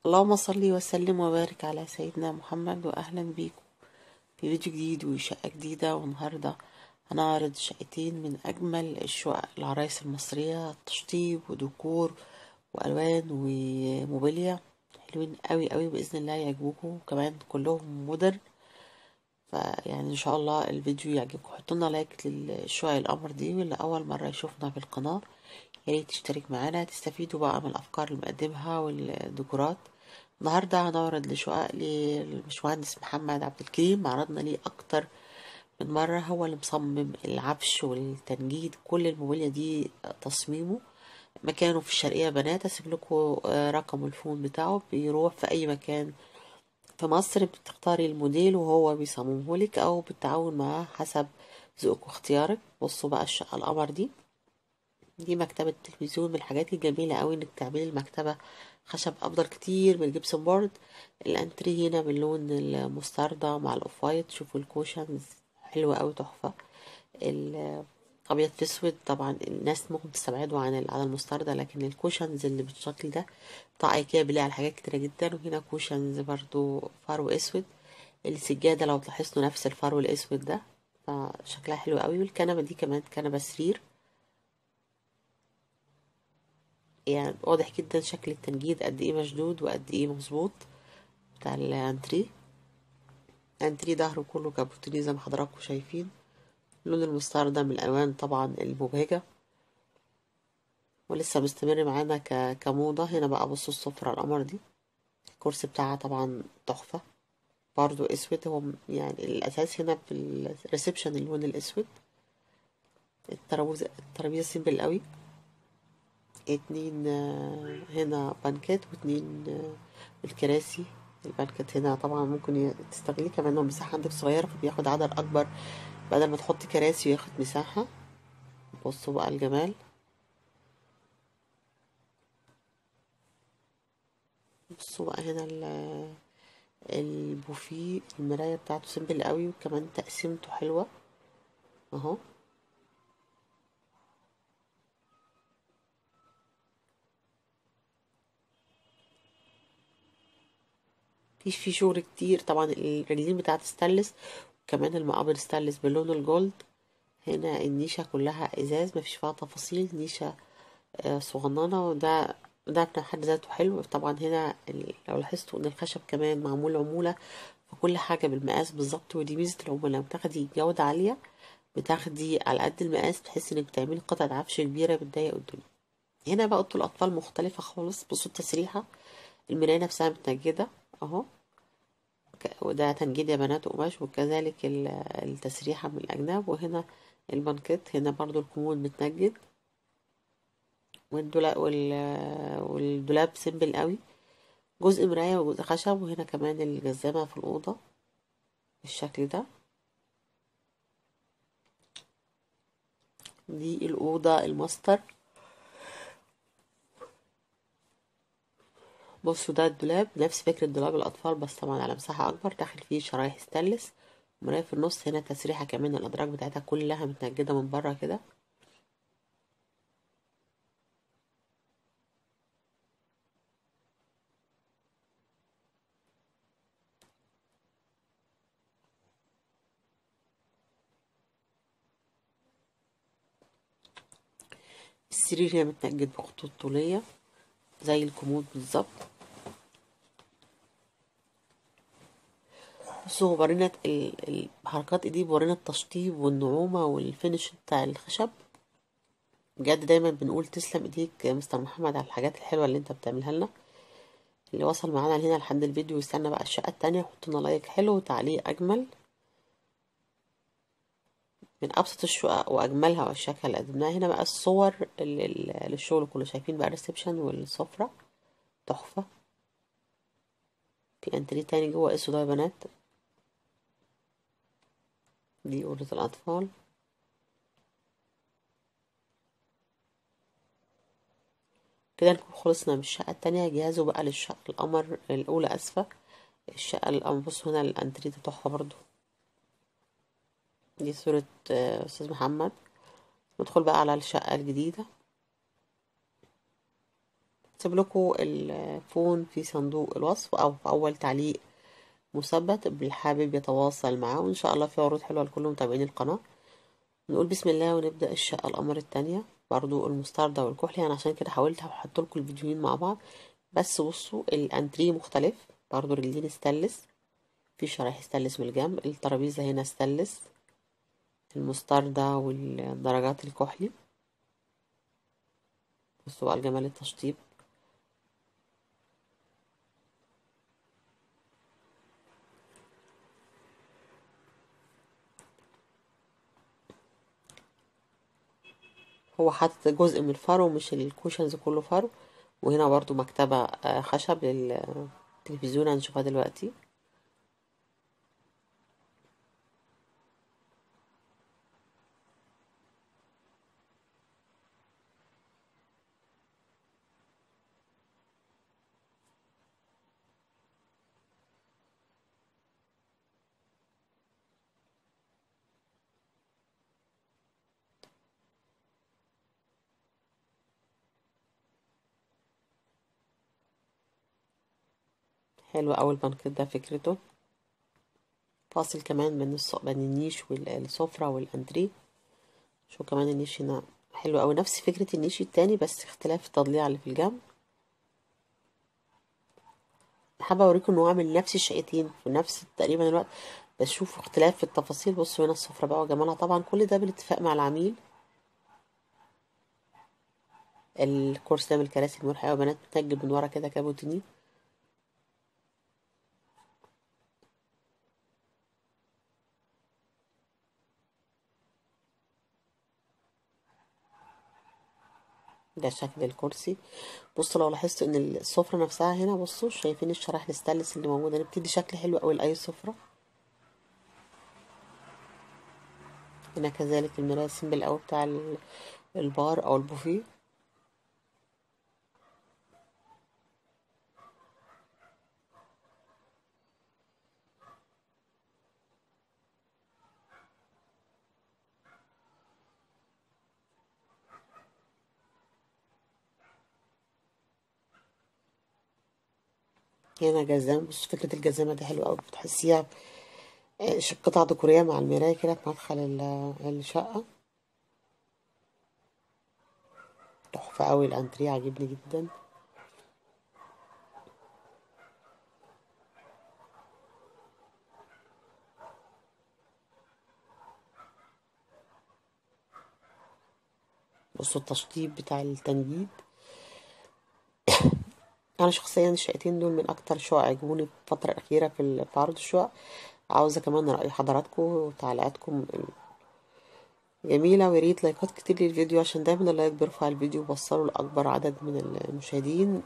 اللهم صل وسلم وبارك على سيدنا محمد واهلا بيكم في فيديو جديد وشقة جديدة والنهاردة هنعرض شقتين من اجمل الشقق العرايس المصرية تشطيب وديكور والوان وموبيليا حلوين قوي قوي باذن الله يعجبوكم وكمان كلهم مودرن فيعني ان شاء الله الفيديو يعجبكم حطوا لنا لايك للشقق القمر دي واللي اول مره يشوفنا في القناه يا ريت تشترك معانا تستفيدوا بقى من الافكار اللي بنقدمها والديكورات النهارده هنعرض لشقق للباشمهندس محمد عبد الكريم عرضنا ليه اكتر من مره هو اللي مصمم العفش والتنجيد كل الموبيليا دي تصميمه مكانه في الشرقيه بنات اسيب لكم رقم الفون بتاعه بيروح في اي مكان في مصر بتختاري الموديل وهو بيصممه لك او بالتعاون معاه حسب ذوقك واختيارك بصوا بقى الشقه القمر دي دي مكتبة تلفزيون من الحاجات الجميلة قوي انك تعملي المكتبة خشب افضل كتير من الجبسون بورد الانتري هنا باللون المستردة مع الاوف وايت شوفوا الكوشنز حلوة قوي تحفة الابيض في اسود طبعا الناس ممكن تستبعدوا عن على المستردة لكن الكوشنز اللي بالشكل ده بتاع ايكيا بيلاقي على حاجات كتيرة جدا وهنا كوشنز برضو فرو اسود السجادة لو تلاحظتوا نفس الفرو الاسود ده فشكلها حلو قوي والكنبة دي كمان كنبة سرير يعني واضح جدا شكل التنجيد قد ايه مشدود وقد ايه مظبوط بتاع الانتري الانتري ظهره كله كابوتيني زي ما حضراتكم شايفين اللون المستردة من الالوان طبعا المبهجة ولسه مستمر معانا ك... كموضة هنا بقى بصوا السفرة القمر دي الكرسي بتاعها طبعا تحفة برضو اسود هو يعني الاساس هنا في الريسبشن اللون الاسود الترابيزة الترابيزة سيمبل قوي اتنين هنا بانكات واتنين الكراسي البانكات هنا طبعا ممكن تستغليه كمان لو المساحة عندك صغيرة فبياخد عدد أكبر بدل ما تحطي كراسي وياخد مساحة بصوا بقى الجمال بصوا بقى هنا البوفيه المراية بتاعته سيمبل قوي وكمان تقسيمته حلوة اهو مفيش فيه شغل كتير طبعا الرجلين بتاعت ستانلس وكمان المقابر ستانلس باللون الجولد هنا النيشة كلها ازاز مفيش فيها تفاصيل نيشة صغننة وده ده في حد ذاته حلو طبعا هنا لو لاحظتوا ان الخشب كمان معمول عمولة فكل حاجة بالمقاس بالظبط ودي ميزة العمولة لما بتاخدي جودة عالية بتاخدي على قد المقاس تحسي انك بتعملي قطعة عفش كبيرة بتضايق الدنيا هنا بقى اوضه الاطفال مختلفة خالص بصوا التسريحة المراية نفسها متنجدة اهو وده تنجيد يا بنات قماش وكذلك التسريحة من الأجناب وهنا البنكت هنا برضو الكمود متنجد والدولاب والدولاب سيمبل قوي جزء مراية وجزء خشب وهنا كمان الجزامة في الأوضة بالشكل ده دي الأوضة الماستر بصوا ده الدولاب نفس فكرة دولاب الأطفال بس طبعا على مساحة أكبر داخل فيه شرايح ستانلس ومراية في النص هنا تسريحة كمان الأدراج بتاعتها كلها متنجدة من بره كده السرير هنا متنجد بخطوط طولية زي الكومود بالظبط بصوا ورينا الحركات دي ورينا التشطيب والنعومة والفينش بتاع الخشب بجد دايما بنقول تسلم ايديك مستر محمد على الحاجات الحلوة اللي انت بتعملها لنا اللي وصل معانا هنا لحد الفيديو يستنى بقى الشقة التانية حط لنا لايك حلو وتعليق اجمل من ابسط الشقق واجملها والشكل اللي قدمناها هنا بقى الصور للشغل كله شايفين بقى الريسبشن والسفرة تحفة في انتري تاني جوه اسود يا بنات دي أوضة الأطفال كده نكون خلصنا من الشقة التانية جهزوا بقى للشقة القمر الأولى أسفة الشقة القمر بصوا هنا الأنتري ده تحفة برضو دي صورة أستاذ محمد ندخل بقى على الشقة الجديدة سيب لكم الفون في صندوق الوصف او في اول تعليق مثبت بالحابب يتواصل معاه وان شاء الله في عروض حلوه لكل متابعين القناه نقول بسم الله ونبدا الشقه القمر التانية برضو المستردة والكحلي انا عشان كده حاولت احط لكم الفيديوهين مع بعض بس بصوا الانتريه مختلف برضو رجلين استلس في شرايح استلس من الجنب الترابيزه هنا استلس المستردة والدرجات الكحلي بصوا بقى الجمال التشطيب هو حاطط جزء من الفرو مش الكوشنز كله فرو وهنا برضو مكتبة خشب للتلفزيون هنشوفها دلوقتي حلو أوي البنكت ده فكرته فاصل كمان بين الص... بين النيش والسفرة والأنتريه شو كمان النيش هنا حلو أوي نفس فكرة النيش التاني بس اختلاف التضليع اللي في الجنب حابة أوريكم إنه عامل نفس الشقتين في نفس تقريبا الوقت بس شوفوا اختلاف في التفاصيل بصوا هنا السفرة بقى وجمالها طبعا كل ده بالاتفاق مع العميل الكرسي ده من الكراسي المريحة أوي بنات بتنجب من ورا كده كابوتيني ده شكل الكرسي بصوا لو لاحظتوا ان السفرة نفسها هنا بصوا شايفين الشرايح الستانلس اللي موجودة هنا بتدي شكل حلو قوي لأي سفرة هنا كذلك المراية السيمبل قوي بتاع البار او البوفيه هنا جزام بص فكرة الجزامة دي حلوة أوي بتحسيها قطعة ديكورية مع المراية كده في مدخل الشقة تحفة أوي الأنتريه عاجبني جدا بصوا التشطيب بتاع التنجيد انا شخصيا الشقتين دول من اكتر شقق عجبوني في الفتره الاخيره في عرض الشقق عاوزه كمان راي حضراتكم وتعليقاتكم جميلة وياريت لايكات كتير للفيديو عشان دايما اللايك بيرفع الفيديو وبوصله لأكبر عدد من المشاهدين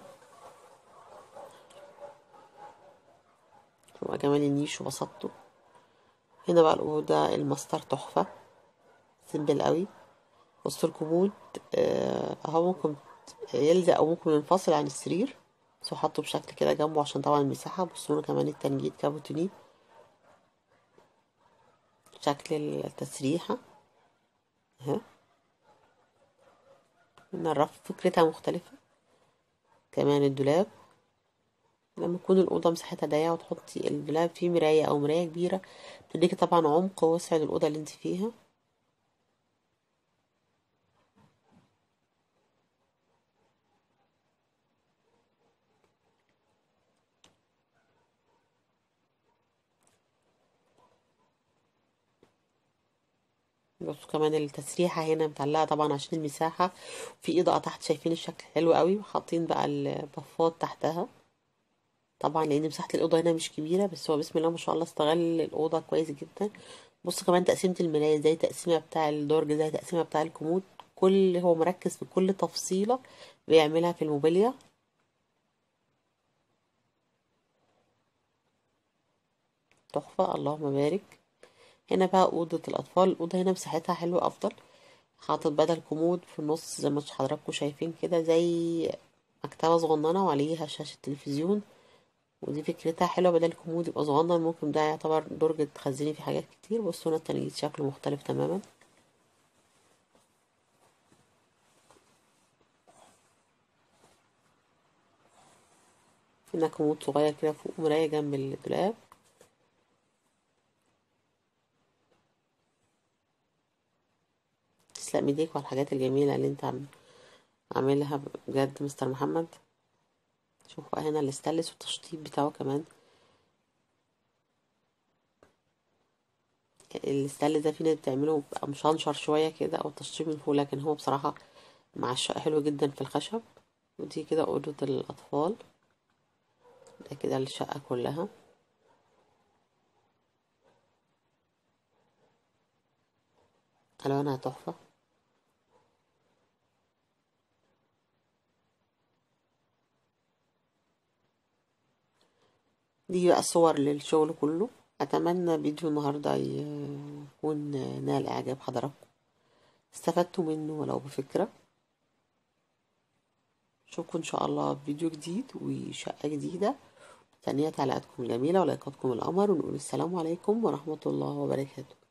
وجمال النيش وبسطته هنا بقى الأوضة الماستر تحفة سيمبل قوي وسط الكومود اهو ممكن يلزق او ممكن ينفصل عن السرير بس حطه بشكل كده جنبه عشان طبعا المساحة بصوا كمان التنجيد كابوتيني شكل التسريحة اهي هنا الرف فكرتها مختلفة كمان الدولاب لما تكون الأوضة مساحتها ضيقة وتحطي الدولاب فيه مراية أو مراية كبيرة تديكي طبعا عمق وسع للأوضة اللي انت فيها بصوا كمان التسريحة هنا متعلقة طبعا عشان المساحة في إضاءة تحت شايفين الشكل حلو قوي وحاطين بقى البفات تحتها طبعا لأن مساحة الأوضة هنا مش كبيرة بس هو بسم الله ما شاء الله استغل الأوضة كويس جدا بصوا كمان تقسيمة المراية زي تقسيمة بتاع الدرج زي تقسيمة بتاع الكومود كل هو مركز في كل تفصيلة بيعملها في الموبيليا تحفة اللهم بارك هنا بقى أوضة الأطفال الأوضة هنا مساحتها حلوة أفضل حاطط بدل كومود في النص زي ما حضراتكم شايفين كده زي مكتبة صغننة وعليها شاشة تلفزيون ودي فكرتها حلوة بدل كومود يبقى صغنن ممكن ده يعتبر درج تخزني فيه حاجات كتير بصوا هنا التنجيد شكله مختلف تماما هنا كومود صغير كده فوق مراية جنب الدولاب تسلق ايديك على الحاجات الجميلة اللي انت عم عاملها بجد مستر محمد شوف بقى هنا الاستانلس والتشطيب بتاعه كمان الاستانلس ده في ناس بتعمله بقى مشنشر شوية كده او تشطيب من فوق لكن هو بصراحة مع الشقة حلو جدا في الخشب ودي كده أوضة الأطفال ده كده الشقة كلها ألوانها تحفة دي بقى صور للشغل كله أتمنى فيديو النهاردة يكون نال إعجاب حضراتكم استفدتوا منه ولو بفكرة أشوفكم إن شاء الله في فيديو جديد وشقة جديدة ثانية تعليقاتكم الجميلة ولايكاتكم القمر ونقول السلام عليكم ورحمة الله وبركاته